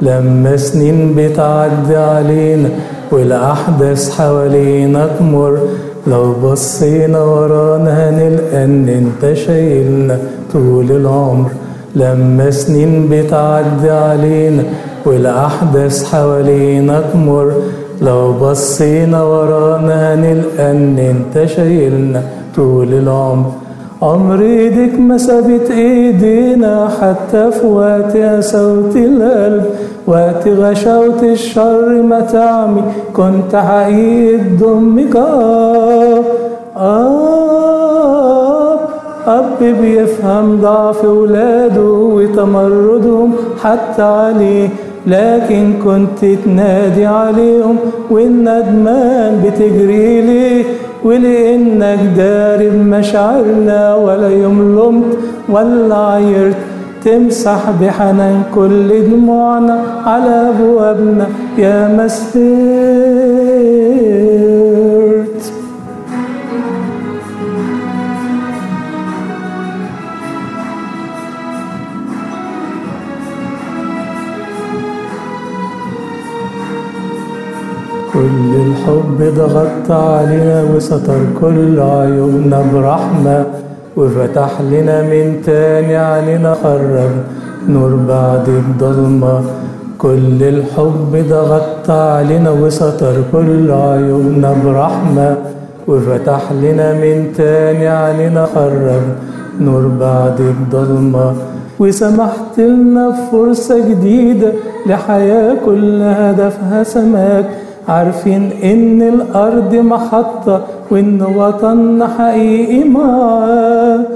لما سنين بتعدي علينا والأحداث حوالينا تمر لو بصينا ورانا هنلقى إن أنت شايلنا طول العمر لما سنين بتعدي علينا والأحداث حوالينا تمر لو بصينا ورانا هنلقى إن أنت شايلنا طول العمر عمر ايدك ما سابت ايدينا حتى في وقت قساوة القلب وقت غشاوة الشر ما تعمي كنت حقيقي تضمك آه آه أب بيفهم ضعف ولاده وتمردهم حتى عليه لكن كنت تنادي عليهم والندمان بتجري ليه ولانك داري بمشاعرنا ولا يوم لمت ولا عيرت تمسح بحنان كل دموعنا على ابوابنا يا مسهرت كل الحب ضغط علينا وستر كل عيوبنا برحمة وفتح لنا من تاني علينا خرج نور بعد الضلمة كل الحب ضغط علينا وستر كل عيوبنا برحمة وفتح لنا من تاني علينا خرج نور بعد الضلمة وسمحت لنا بفرصة جديدة لحياة كل هدفها سماك عارفين ان الارض محطة وان وطننا حقيقي معاك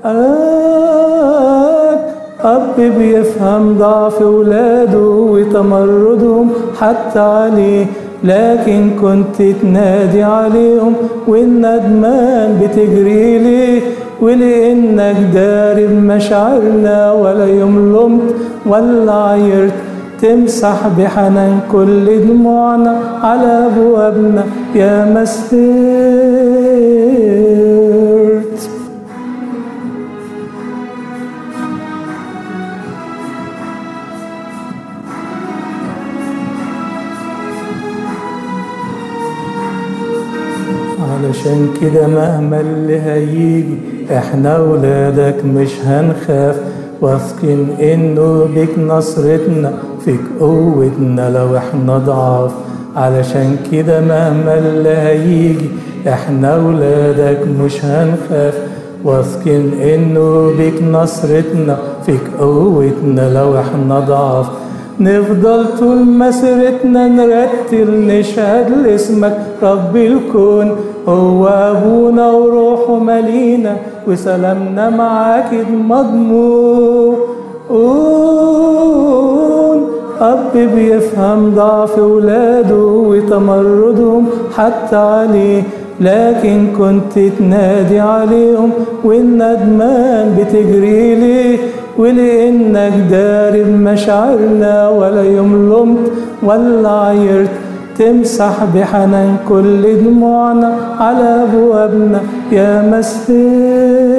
اب بيفهم ضعف ولاده وتمردهم حتى عليه لكن كنت تنادي عليهم والندمان بتجري ليه ولانك داري بمشاعرنا ولا يوم لمت ولا عيرت تمسح بحنان كل دموعنا على ابوابنا يا مسهرت علشان كده مهما اللي هيجي احنا ولادك مش هنخاف واثقين انه بك نصرتنا فيك قوتنا لو احنا ضعاف علشان كده مهما اللي هيجي احنا ولادك مش هنخاف واثقين انه بك نصرتنا فيك قوتنا لو احنا ضعاف نفضل طول مسيرتنا نرتل نشهد لاسمك رب الكون هو ابونا وروحه مالينا وسلامنا معاك مضمون اب بيفهم ضعف ولاده وتمردهم حتى عليه لكن كنت تنادي عليهم والندمان بتجري ليه ولانك داري بمشاعرنا ولا يوم لمت ولا عيرت تمسح بحنان كل دموعنا على ابوابنا يا مسهر